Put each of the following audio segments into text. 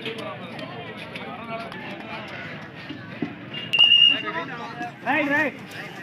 Right right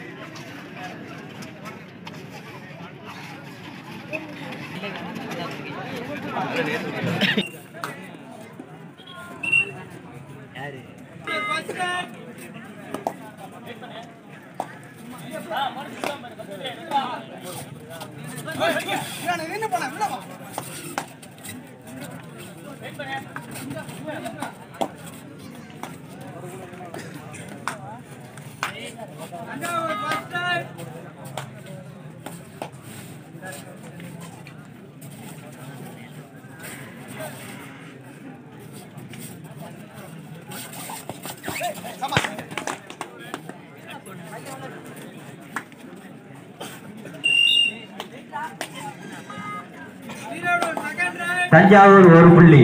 Thanjavur ஒரு புள்ளி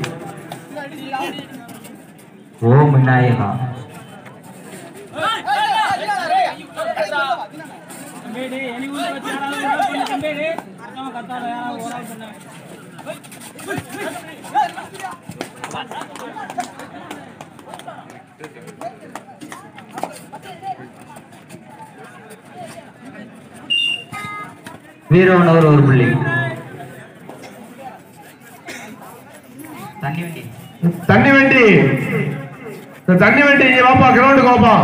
ஓம் Vinayaka தம்பேடி any ஊர் வச்சு யாராவது பண்ணு தம்பேடி அர்த்தமா கத்தால யாராவது ஒரு ஆள் பண்ண வீரவனவர் ஒரு புள்ளி தண்ணி வண்டி தண்ணி வண்டி இந்த தண்ணி வண்டி இங்க வாப்பா கிரவுண்டுக்கு வாப்பா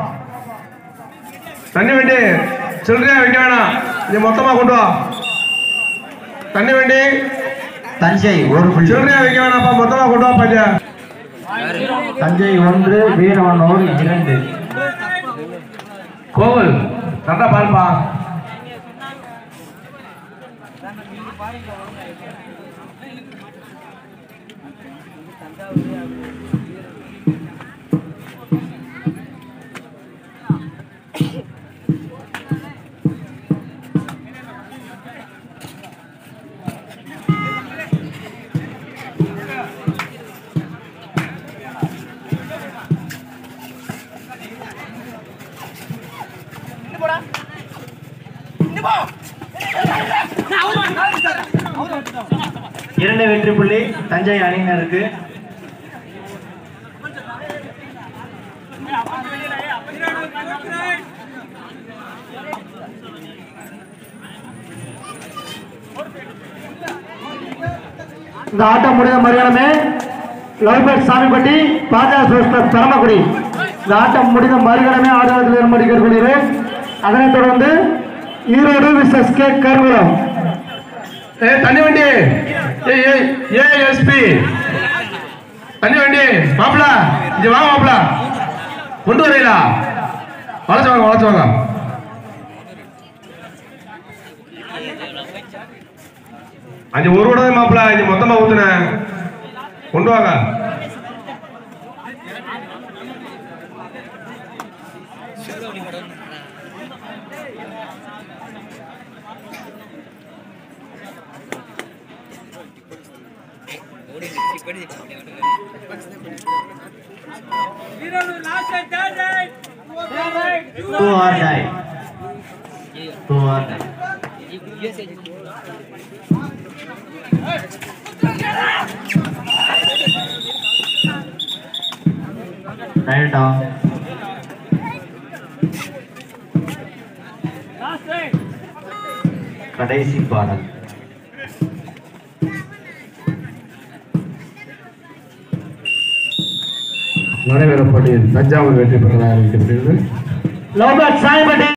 தண்ணி வண்டி சில்லறையா வைக்க வேணாம் இங்க மொத்தமா கொண்டு வா தண்ணி வண்டி தஞ்சை ஒரு புள்ளி சில்லறையா வைக்க வேணாம்ப்பா மொத்தமா கொண்டு வா பையா தஞ்சை ஒன்று வீரவனூர் இரண்டு கோவில் கரெக்டா பாருப்பா இரண்டு வெற்றி புள்ளி தஞ்சை அணியினருக்கு இந்த ஆட்டம் முடிந்த மறுகணமே லவ்பேட் சாமிப்பட்டி பாஜக சோஸ்டர் பரமக்குடி இந்த ஆட்டம் முடிந்த மறுகணமே ஆடுகளத்தில் வரும்படி கேட்டுக்கொள்கிறேன் அதனைத் தொடர்ந்து ஈரோடு விசஸ் கே கருவூலம் ஏ தண்ணி வண்டி ஏய் ஏய் ஏ எஸ்பி தண்ணி வண்டி மாப்பிள இங்க வாங்க மாப்பிள கொண்டு வரீங்களா வளைச்சு வாங்க வளைச்சு வாங்க அஞ்சு ஒரு விடவே மாப்பிள இங்க மொத்தமா ஊத்துனேன் கொண்டு வாங்க வீரர் last third right third right Two or die. Two or die. Right down. Last right கடைசி பாடல் நடைபெறப்பட்டு தஞ்சாவூர் வெற்றி பெற்றதாக அறிவிக்கப்படுகிறது லவ்பேட் சாய்பட்டி